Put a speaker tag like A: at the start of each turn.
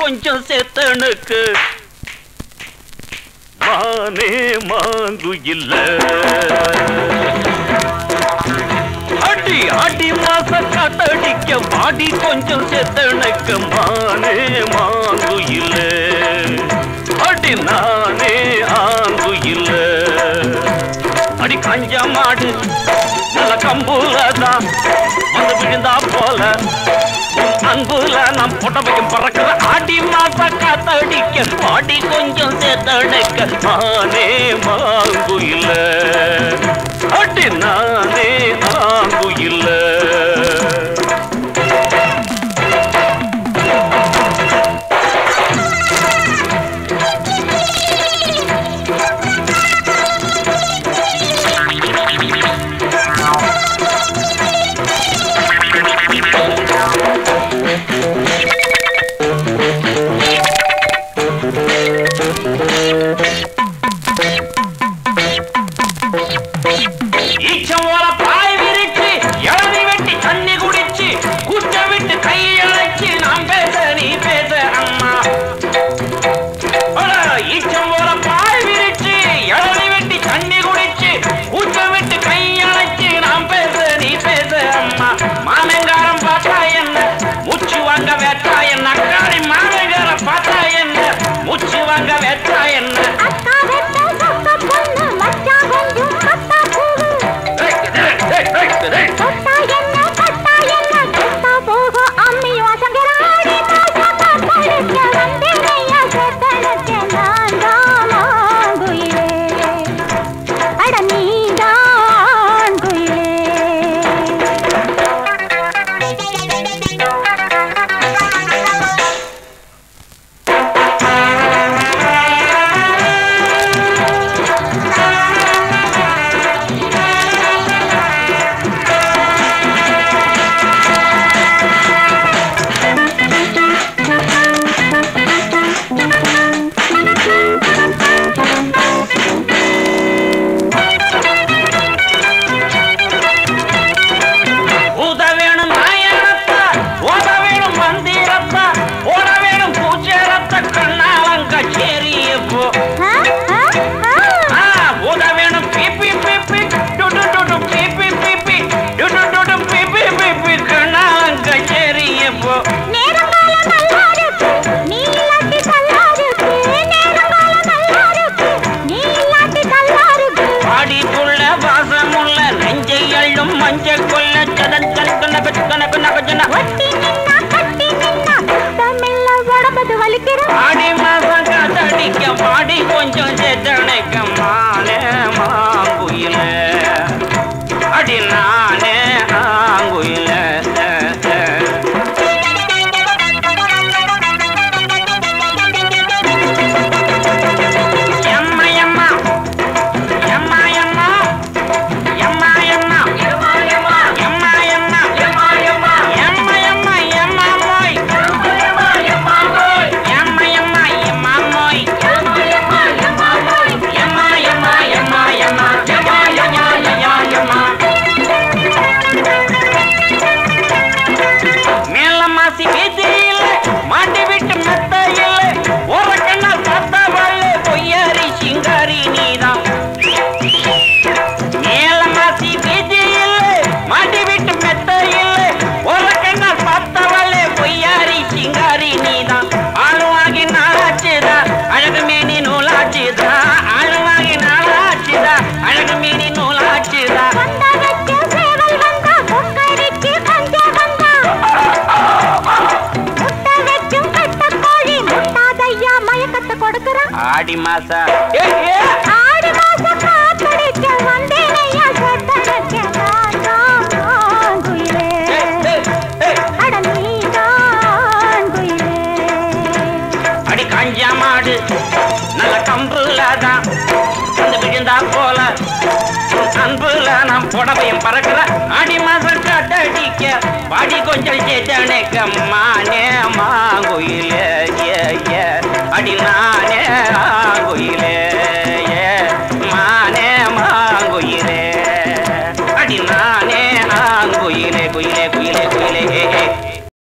A: கொஞ்சம் சேத்தனுக்கு மானே மாங்கு இல்ல அடி அடி மாச காத்தடிக்க பாடி கொஞ்சம் சேத்தனுக்கு மானே மாங்கு இல்ல அடி நானே ஆங்கு இல்ல அடி கஞ்ச மாடு நல்ல கம்புல தான் வந்து விழுந்தா போல உன் அன்புல நாம் புடவையும் பறக்கிற ஆடி மாச காத்தடிக்க பாடி கொஞ்சம் சேர்த்தடைக்க நானே மாங்கு இல்ல அடி நானே மாங்கு இல்ல ஈச்சம் போல பாய் விரிச்சு இளநி வெட்டி தண்ணி குடிச்சு கூச்ச விட்டு கையழைச்சு நாம் பேச நீ பேச அம்மா அட, ஈச்சம் போல பாய் விரிச்சு இளநி வெட்டி தண்ணி குடிச்சு கூச்ச விட்டு கையழைச்சு நாம் பேச நீ பேச அம்மா மாமங்காரம் பார்த்தா என்ன மூச்சு வாங்க வேட்டா என்ன அக்காடி மாமங்காரம் பார்த்தா என்ன மூச்சு வாங்க வேட்டா என்ன
B: அக்கா வெட்ட சொக்க பொண்ணு மச்சான் கொஞ்சம் கத்தா பூவு
A: டேய், டேய், டேய், டேய், டேய்.
B: தொட்டா என்ன கட்டா என்ன கெட்டா போகும் அம்மி வாசங்கர ஆடி மாசமா படுக்க வந்தேனையா செத்தனுக்கு நான் தான் குயிலே அட நீ தான் குயிலே
A: ஊத வேணும் நாயனத்தா ஓத வேணும் மந்திரத்தா ஓட வேணும் பூச்சேரத்த கண்ணாலங்க சேரியப்போ
B: ஆ ஆ ஆ
A: ஆ ஊத வேணும் பிபி பிபி டுடு டுடு பிபி பிபி டுடு டுடு பிபி பிபி கண்ணாலங்க சேரியப்போ
B: நேரங்காலம் நல்லா இருக்கு நீ இல்லாட்டி நல்லா இருக்கு நேரங்காலம் நல்லா இருக்கு நீ இல்லாட்டி நல்லா இருக்கு
A: பாடிக்குள்ள வாசமுள்ள நெஞ்சை அள்ளும் மஞ்ச கொல்ல சதன் கணக்கு நகச்சு கணக்கு நகச்சுன
B: ஒட்டி நின்னா கட்டி நின்னா தமிழ்ல உடம்பது வலிக்கிற
A: ஆடி மாசம் காத்தடிக்க பாடி கொஞ்சம் சேத்தனைக்க மானே மாங்குயில அடி நானே ஆங்குயில எம்மா எம்மா எம்மா எம்மா எம்மா எம்மா எம்மா எம்மா எம்மா எம்மா எம்மா எம்மா எம்மா எம்மா எம்மா மோய் எம்மா எம்மா மோய் எம்மா எம்மா எம்மா மோய் எம்மா எம்மா எம்மா மோய் எம்மா எம்மா எம்மா எம்மா எம்மா எம்மா எம்மா எம்மா மேல மாசி வீதியில மாட்டி விட்டு மெத்த இல்ல ஒரு கண்ணா சத்த வள்ளு பொய்யாரி சிங்காரி நீதான் மேல மாசி வீதியில மாட்டி விட்டு மெத்த இல்ல ஒரு கண்ணா சத்த வள்ளு பொய்யாரி சிங்காரி நீதான் ஆளுவாகி நாளாச்சுதா அழகு மேனி நூலாச்சுதா ஆளுவாகி நாளாச்சுதா அழகு மேனி நூலாச்சுதா
B: வந்த வச்சு சேவல் வந்தா கொக்கரிச்சு கஞ்ச வந்தா முட்டை வச்சும் கட்ட கோழி முட்டாதையா மயக்கத்தை கொடுக்குறான்
A: ஆடி மாசா ஏ ஏ
B: ஆடி மாசம் காத்தடிக்க வந்தேனையா செத்தனுக்கு நான் தான் குயிலே அட நீ தான் குயிலே
A: அடி காஞ்சா மாடு நல்ல கம்புல தான் வந்து விழுந்தா போல உன் அன்புல நாம் புடவையும் பறக்கிற அடி மாசம் காட்டடிக்க பாடி கொஞ்சம் சேத்தனுக்கு மானே மாங்குயிலே